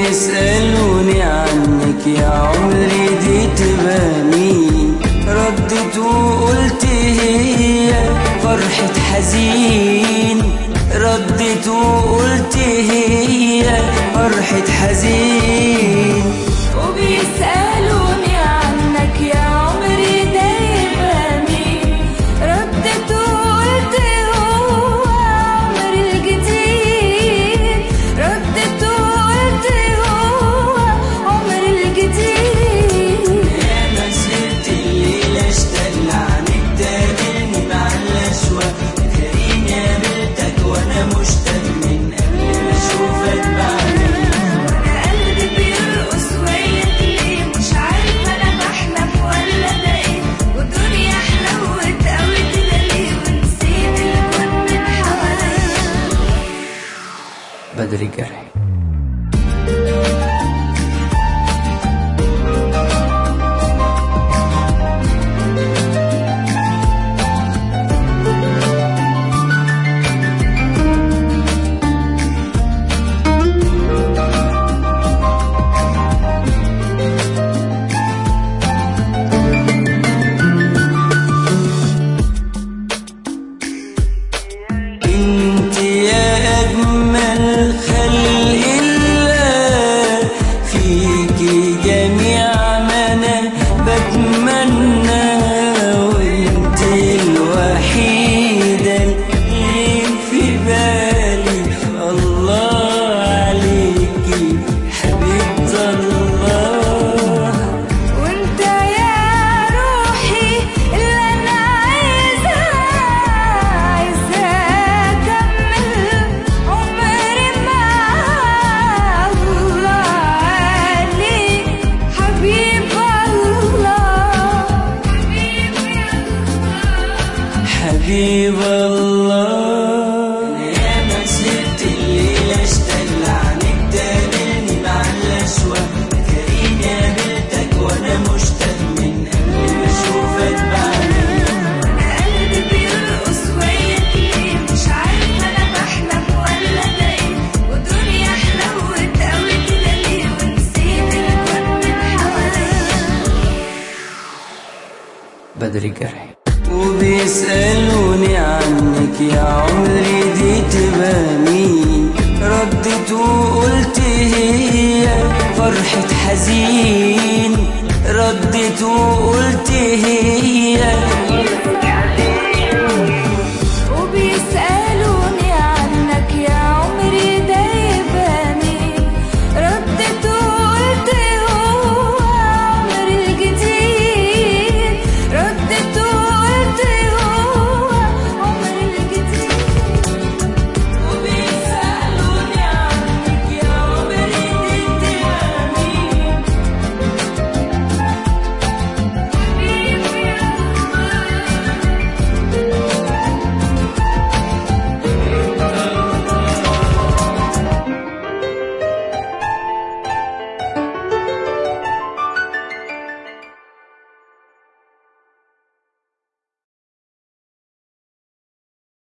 وبيسألوني عنك يا عمري دي تبقى مين ردت وقلت هي فرحة حزين ردت وقلت هي فرحة حزين وبيسألوني عنك يا عمري دايما مين ردت وقلت هو عمري الجديد ردت وقلت هو عمري الجديد يا مسيرة الليلة اشتغل عنك تقابلني مع الأشواق تلاقيني قابلتك وأنا مشتاق من قبل ما أشوفك بعدين وانا قلبي بيرقص وياك ليه مش عارفه انا بحلم ولا ده ايه والدنيا حلوت قوي كده ليه ونسيت الكون من حواليا بدري جرحي انت يا اجمل خلق الله فيكي جميع ما انا بتمنى وانت الوحيده اللي في بالي الله عليكي حبيبه الله وانت يا روحي اللي انا عايزاه عايزاه اكمل عمري معاه الله عليك حبيب الله حبيب الله يا مسيرة الليلة اشتغل عنك تقابلني مع الأشواق تلاقيني قابلتك وأنا مشتاق من قبل ما أشوفك بعدين انا قلبي بيرقص وياك ليه مش عارفه انا بحلم ولا ده ايه والدنيا حلوت قوي كده ليه ونسيت الكون من حواليا بدري جرحي وبيسألوني عنك يا عمري دي تبقى مين ردت وقلت هي فرحة حزين ردت وقلت هي